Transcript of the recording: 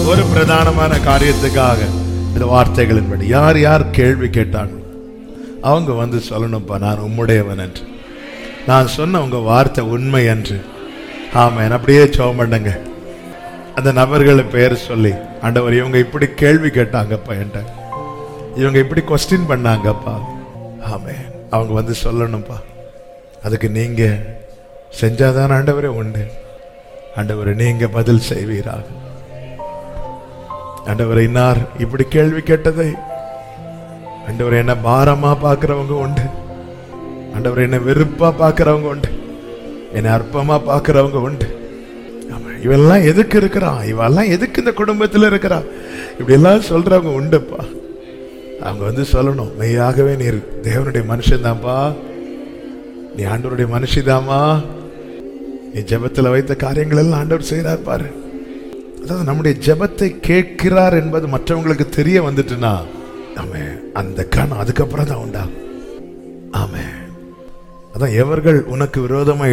ஒரு பிரதானமான காரியத்துக்காக இந்த வார்த்தைகளின்படி யார் யார் கேள்வி கேட்டாங்க அவங்க வந்து சொல்லணும்ப்பா நான் உம்முடையவன் என்று நான் சொன்ன உங்க வார்த்தை உண்மை என்று ஆமென் அப்படியே சோம் பண்ணுங்க அந்த நபர்களை பேர் சொல்லி ஆண்டவர் இவங்க இப்படி கேள்வி கேட்டாங்கப்பா என்கிட்ட இவங்க இப்படி கொஸ்டின் பண்ணாங்கப்பா ஆமென் அவங்க வந்து சொல்லணும்ப்பா அதுக்கு நீங்க செஞ்சாதான் ஆண்டவரே உண்டு ஆண்டவரே நீங்க பதில் செய்வீராக ஆண்டவரை இன்னார் இப்படி கேள்வி கேட்டதை ஆண்டவரை என்ன பாரமா பார்க்கறவங்க உண்டு ஆண்டவரை என்ன வெறுப்பா பார்க்கறவங்க உண்டு என்னை அற்பமா பார்க்கறவங்க உண்டு ஆமா, இவெல்லாம் எதுக்கு இருக்கிறான் இவெல்லாம் எதுக்கு இந்த குடும்பத்துல இருக்கிறான் இப்படி எல்லாம் சொல்றவங்க உண்டுப்பா அவங்க வந்து சொல்லணும் மெய்யாகவே நீர் தேவனுடைய மனுஷன்தான்ப்பா நீ ஆண்டவருடைய மனுஷிதாமா நீ ஜெபத்துல வைத்த காரியங்கள் எல்லாம் ஆண்டவர் செய்கிறார் பாரு அதாவது நம்முடைய ஜெபத்தை கேட்கிறார் என்பது மற்றவங்களுக்கு தெரிய வந்துட்டுனா ஆமே அந்த கணம் அதுக்கப்புறம் தான் உண்டா ஆமே அதான் எவர்கள் உனக்கு விரோதமா